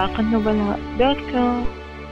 أوراق النبلاء دوت كوم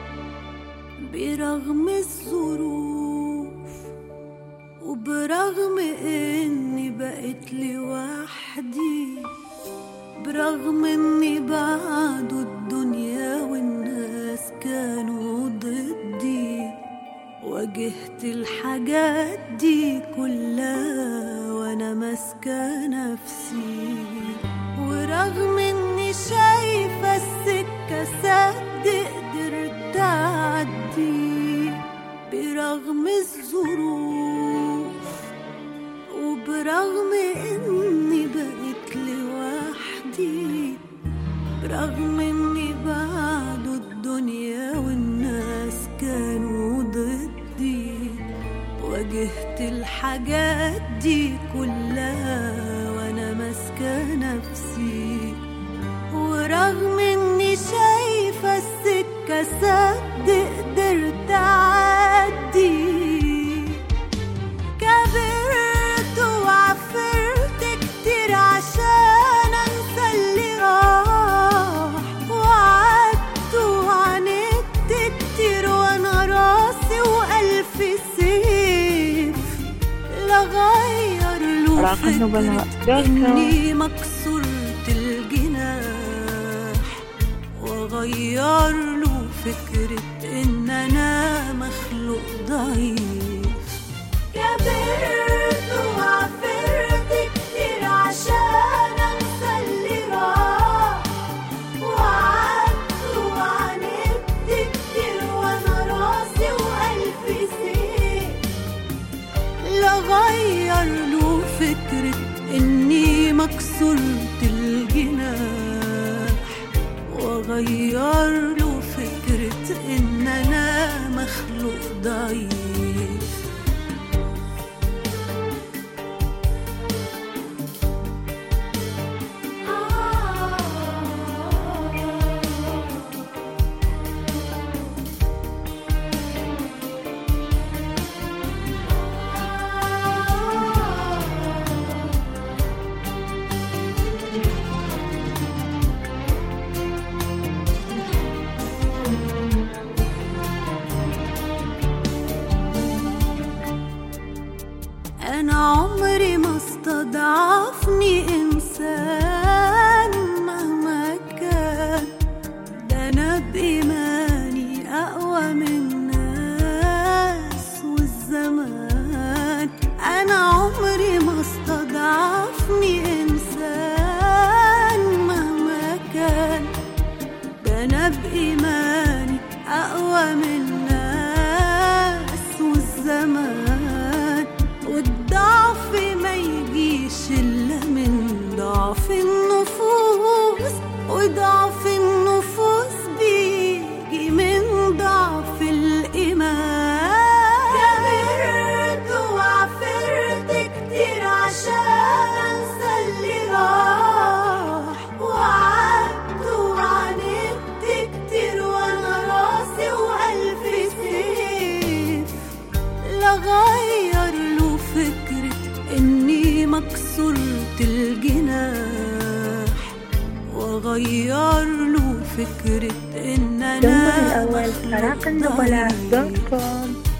برغم الظروف وبرغم اني بقيت لوحدي برغم اني بعد الدنيا والناس كانوا ضدي واجهت الحاجات دي كلها وانا ماسكه نفسي ورغم اني شايفه السكه سد قدرت اعدي برغم الظروف وبرغم اني بقيت لوحدي برغم اني بعد الدنيا والناس كانوا ضدي واجهت الحاجات دي كلها وانا ماسكه نفسي ورغم اني شايفه السكه سد قدرت اعدي كبرت وعفرت كتير عشان انسى اللي راح وقعدت وعاندت كتير وانا راسي والف سيف لغير له أوراق النبلاء دوت كوم اني مكسورة الجناح واغير له فكرة ان انا مخلوق ضعيف كبرت وعفرت كتير عشان انسى اللي راح وقعدت وعاندت كتير وانا راسي والف سيف لغير له فكرة إني مكسورة الجناح وغير له فكرة إن أنا مخلوق ضعيف أنا عمري ما استضعفني إنسان مهما كان ده أنا بإيماني أقوى من الناس والزمان أنا عمري ما استضعفني إنسان مهما كان ده أنا بإيماني أقوى من الناس والزمان والضعف ما يجيش إلا من ضعف النفوس وضعف النفوس بيجي من ضعف الإيمان كبرت وعفرت كتير عشان أنسى اللي راح وقعدت وعاندت كتير وأنا راسي وألف سيف لغير له فكرة إني مكسورة الجناح وغير له فكرة إن جنبه أنا الأول مخلوق أوراق النبلاء ضعيف. دوت كوم